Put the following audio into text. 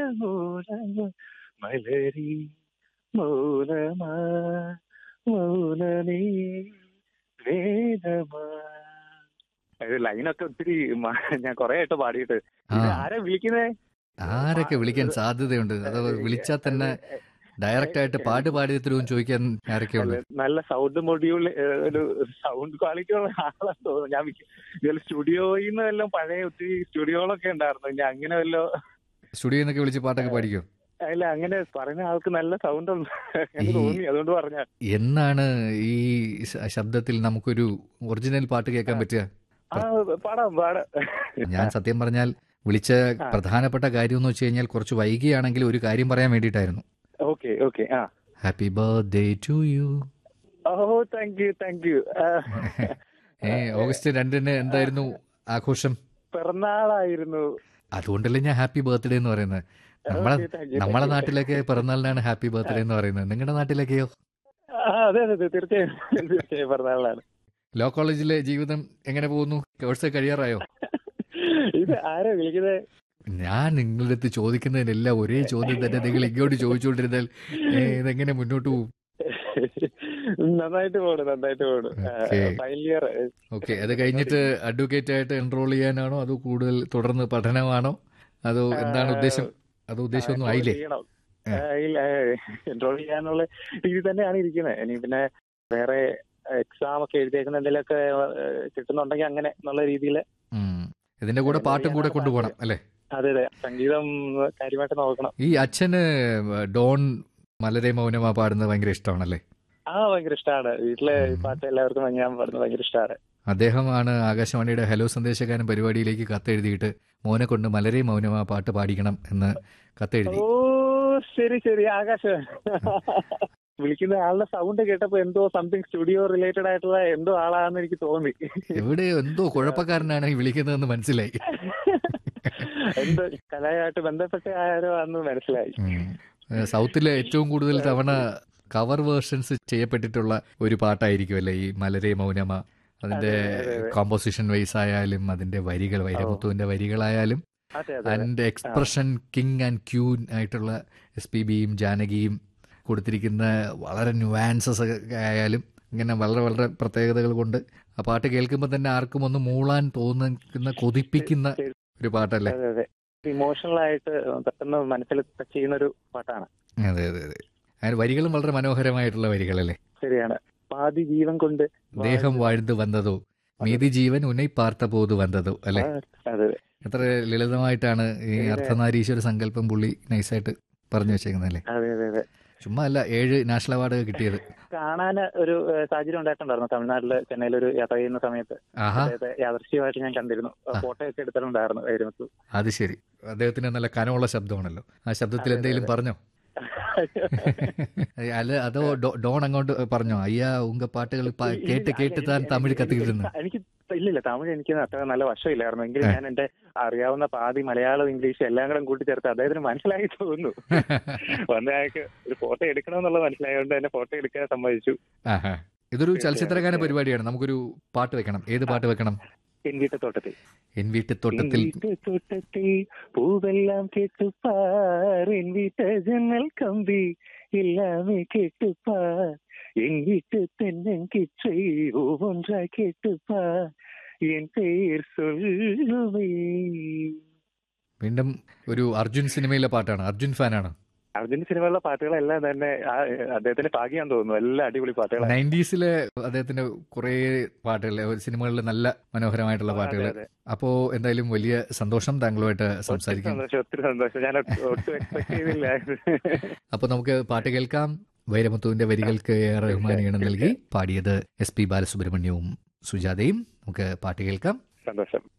മൂലമ മലരി മൂലമാ മൗനമേ വേദമാ ലൈനൊക്കെ ഒത്തിരി മ- ഞാൻ കൊറേ ആയിട്ട് പാടിയിട്ട് ആ ഇത് ആരാ വിളിക്കുന്നേ ആരൊക്കെ വിളിക്കാൻ സാധ്യതയുണ്ട് അത് വിളിച്ചാൽ തന്നെ ഡയറക്റ്റ് ആയിട്ട് പാട്ട് പാടി തരുമെന്ന് ചോദിക്കാൻ ആരൊക്കെയുണ്ട് നല്ല- നല്ല സൗണ്ട് മൊഡ്യൂൾ ഒരു സൗണ്ട് ക്വാളിറ്റി ഉള്ള ആളാന്ന് തോന്നുന്നു ഞാൻ ഇതിൽ സ്റ്റുഡിയോയിൽ നിന്ന് വല്ലതും പഴയ ഒത്തിരി സ്റ്റുഡിയോകളൊക്കെ ഉണ്ടായിരുന്നു ഞാൻ അങ്ങനെ വല്ലോ സ്റ്റുഡിയോയിൽ നിന്നൊക്കെ വിളിച്ച് പാട്ടൊക്കെ പാടിക്കോ അല്ല അങ്ങനെ പറയുന്ന ആൾക്ക് നല്ല സൗണ്ട് ഉണ്ട് എനിക്ക് ഈ- തോന്നി അതുകൊണ്ട് പറഞ്ഞ എന്നാണ് ഈ ശ- ശബ്ദത്തിൽ നമുക്കൊരു ഒറിജിനൽ പാട്ട് കേൾക്കാൻ പറ്റുക ആ പാടാം പാടാം ഞാൻ സത്യം പറഞ്ഞാൽ വിളിച്ച ആ. പ്രധാനപ്പെട്ട കാര്യം എന്ന് വെച്ച് കഴിഞ്ഞാൽ കുറച്ച് വൈകിയാണെങ്കിൽ ഒരു കാര്യം പറയാൻ വേണ്ടിയിട്ടായിരുന്നു ഓക്കെ ഓക്കെ ആ happy birthday to you oh thank you thank you ഏ ഓഗസ്റ്റ് രണ്ടിന് എന്തായിരുന്നു ആഘോഷം പിറന്നാളായിരുന്നു അതുകൊണ്ടല്ലേ ഞാൻ ഹാപ്പി ബർത്ത്ഡേ എന്ന് പറയുന്നത് നമ്മളെ Okay, thank you, നമ്മളെ thank you. നാട്ടിലൊക്കെ പിറന്നാളിനാണ് ഹാപ്പി ബർത്ത്ഡേ എന്ന് പറയുന്നത് നിങ്ങളുടെ നാട്ടിലൊക്കെയോ ആ, അതെ അതെ അതെ തീർച്ചയായും തീർച്ചയായും പിറന്നാളാണ് ലോ കോളേജിലെ ജീവിതം എങ്ങനെ പോകുന്നു കോഴ്സ് കഴിയാറായോ ഇത് ആരാ വിളിക്കുന്നത് ഞാൻ നിങ്ങളുടെ അടുത്ത് ചോദിക്കുന്നതിനെല്ലാം ഒരേ ചോദ്യം തന്നെ നിങ്ങൾ ഇങ്ങോട്ട് ചോദിച്ചുകൊണ്ടിരുന്നാൽ ഏ, ഇതെങ്ങനെ മുന്നോട്ട് പോകും നന്നായിട്ട് പോണു നന്നായിട്ട് പോണു Okay. ഫൈനൽ ഇയർ ഓക്കെ അത് കഴിഞ്ഞിട്ട് അഡ്വക്കേറ്റ് ആയിട്ട് എൻറോൾ ചെയ്യാനാണോ അതോ കൂടുതൽ തുടർന്ന് പഠനമാണോ അതോ എന്താണ് ഉദ്ദേശം അതോ ഉദ്ദേശമൊന്നും ആയില്ലേ എൻറോൾ ചെയ്യാനുള്ള രീതി തന്നെയാണ് ഇരിക്കുന്നത് ഇനി പിന്നെ വേറെ എക്സാം ഒക്കെ എഴുതിയേക്കുന്ന എന്തെങ്കിലുമൊക്കെ ഏഹ്, കിട്ടുന്നുണ്ടെങ്കിൽ അങ്ങനെ എന്നുള്ള രീതിയിൽ ഉം. ഇതിന്റെ കൂടെ പാട്ടും കൂടെ കൊണ്ടുപോകണം അല്ലേ അതെ അതെ സംഗീതം കാര്യമായിട്ട് നോക്കണം ഈ അച്ഛന് ഡോൺ മലരെ മൗനമാ പാടുന്നത് ഭയങ്കര ഇഷ്ടമാണല്ലേ ആ ഭയങ്കര ഇഷ്ടമാണ് വീട്ടിലെ ഈ പാട്ട് എല്ലാവർക്കും ഞാൻ പാടുന്നത് ഭയങ്കര ഇഷ്ടമാണ് അദ്ദേഹമാണ് ആകാശവാണിയുടെ ഹലോ സന്ദേശകാരൻ പരിപാടിയിലേക്ക് കത്തെഴുതിയിട്ട് മോനെ കൊണ്ട് മലരെ മൗനമാ പാട്ട് പാടിക്കണം എന്ന് കത്തെഴുതി ഓ ശരി ശരി ആകാശ് വിളിക്കുന്ന ആളുടെ സൗണ്ട് കേട്ടപ്പോ എന്തോ സംതിങ് സ്റ്റുഡിയോ റിലേറ്റഡ് ആയിട്ടുള്ള എന്തോ ആളാണെന്ന് എനിക്ക് തോന്നി എവിടെ എന്തോ കുഴപ്പക്കാരനാണ് ഈ വിളിക്കുന്നതെന്ന് മനസ്സിലായി എന്തോ കലയായിട്ട് ബന്ധപ്പെട്ട ആരോ ആണെന്ന് മനസ്സിലായി ഉം. ഏഹ് സൗത്തിലെ ഏറ്റവും കൂടുതൽ തവണ കവർ വേർഷൻസ് ചെയ്യപ്പെട്ടിട്ടുള്ള ഒരു പാട്ടായിരിക്കും അല്ലേ ഈ മലരെ മൗനമ അതിന്റെ അതെ, അതെ, അതെ. കോമ്പോസിഷൻ വൈസ് ആയാലും അതിന്റെ വരികൾ വൈരമുത്തുവിന്റെ വരികളായാലും അതെ അതെ and expression king and queen ആയിട്ടുള്ള എസ് പി ബിയും ജാനകിയും കൊടുത്തിരിക്കുന്ന വളരെ ന്യൂവാൻസസ് ആയാലും ഇങ്ങനെ വളരെ വളരെ പ്രത്യേകതകൾ കൊണ്ട് ആ പാട്ട് കേൾക്കുമ്പോൾ തന്നെ ആർക്കും ഒന്ന് മൂളാൻ തോന്നുന്ന കൊതിപ്പിക്കുന്ന ഒരു പാട്ടല്ലേ അതെ അതെ ഇമോഷണൽ ആയിട്ട് പെട്ടെന്ന് മനസ്സിൽ ടച്ച് ചെയ്യുന്ന ഒരു പാട്ടാണ് അതെ അതെ അതെ അതിന് വരികളും വളരെ മനോഹരമായിട്ടുള്ള വരികളല്ലേ ശരിയാണ് പാതി ജീവൻ കൊണ്ട് ദേഹം വാഴ്ന്നു വന്നതോ മീതി ജീവൻ ഉന്നൈ പാർത്ത പോതു വന്നതോ അല്ലെ ആ, അതെ അതെ എത്ര ലളിതമായിട്ടാണ് ഈ അർത്ഥനാരീശ്വര സങ്കല്പം പുള്ളി നൈസായിട്ട് പറഞ്ഞു വെച്ചേക്കുന്നല്ലേ അതെ അതെ അതെ ചുമ്മാ അല്ല ഏഴ് നാഷണൽ അവാർഡ് കിട്ടിയത് കാണാൻ ഒരു ഏഹ്, സാഹചര്യം ഉണ്ടായിട്ടുണ്ടായിരുന്നു തമിഴ്നാട്ടില് ചെന്നൈയിൽ ഒരു യാത്ര ചെയ്യുന്ന സമയത്ത് ആഹാ അദ്ദേഹത്തെ യാദൃശ്യമായിട്ട് ഞാൻ കണ്ടിരുന്നു ഫോട്ടോ ഒക്കെ എടുത്തിട്ടുണ്ടായിരുന്നു വൈരമുത്തു അത് ശരി അദ്ദേഹത്തിന് നല്ല കനമുള്ള ശബ്ദമാണല്ലോ ആ ശബ്ദത്തിൽ എന്തെങ്കിലും പറഞ്ഞോ അല്ല അതോ ഡോ- ഡോൺ അങ്ങോട്ട് പറഞ്ഞോ അയ്യാ ഉങ്ക പാട്ടുകൾ പ- കേട്ട് കേട്ട് താൻ തമിഴ് കത്തിക്കിരുന്നു എനിക്ക് ഇല്ലില്ല തമിഴ് എനിക്ക് അത്ര നല്ല വശമില്ലായിരുന്നു എങ്കിലും ഞാൻ എന്റെ അറിയാവുന്ന പാതി മലയാളം ഇംഗ്ലീഷ് എല്ലാം കൂടെ കൂട്ടിച്ചേർത്ത് അദ്ദേഹത്തിന് മനസ്സിലായി തോന്നുന്നു വന്ന അയാൾക്ക് ഒരു ഫോട്ടോ എടുക്കണമെന്നുള്ളത് മനസ്സിലായതുകൊണ്ട് തന്നെ ഫോട്ടോ എടുക്കാൻ സമ്മതിച്ചു ആഹാ ഇതൊരു ചലച്ചിത്രഗാന പരിപാടിയാണ് നമുക്കൊരു പാട്ട് വെക്കണം ഏത് പാട്ട് വെക്കണം എൻ വീട്ടത്തോട്ടത്തിൽ എൻ വീട്ടുത്തോട്ടത്തിൽ തോട്ടത്തിൽ പൂവെല്ലാം കേട്ടുപ്പാർ എൻ വീട്ട ജനൽ കമ്പി எல்லாமே கேட்டுப்பார் என் வீட்டு தென்னங்கிற்றை ஒவ்வொன்றாய் கேட்டுப்பார் என் பெயர் சொல்லுவே വീണ്ടും ഒരു അർജുൻ സിനിമയിലെ പാട്ടാണ് അർജുൻ ഫാനാണ് അർജുൻ സിനിമയിലെ പാട്ടുകളെല്ലാം തന്നെ ആ, അദ്ദേഹത്തിന്റെ ഭാഗ്യം തോന്നുന്നു എല്ലാം അടിപൊളി പാട്ടുകളാണ് നയൻറ്റീസിലെ അദ്ദേഹത്തിന്റെ കുറെ പാട്ടുകൾ സിനിമകളിൽ നല്ല മനോഹരമായിട്ടുള്ള പാട്ടുകൾ അതെ, അതെ. അപ്പോ എന്തായാലും വലിയ സന്തോഷം താങ്കളുമായിട്ട് ഒത്തിരി സംസാരിക്കും സന്തോഷം ഒത്തിരി സന്തോഷം ഞാൻ ഒട്ടും എക്സ്പെക്ട് ചെയ്തില്ല അപ്പൊ നമുക്ക് പാട്ട് കേൾക്കാം വൈരമുത്തുവിന്റെ വരികൾക്ക് എ ആർ റഹ്മാൻ ഈണം നൽകി പാടിയത് എസ് പി ബാലസുബ്രഹ്മണ്യവും സുജാതയും നമുക്ക് പാട്ട് കേൾക്കാം സന്തോഷം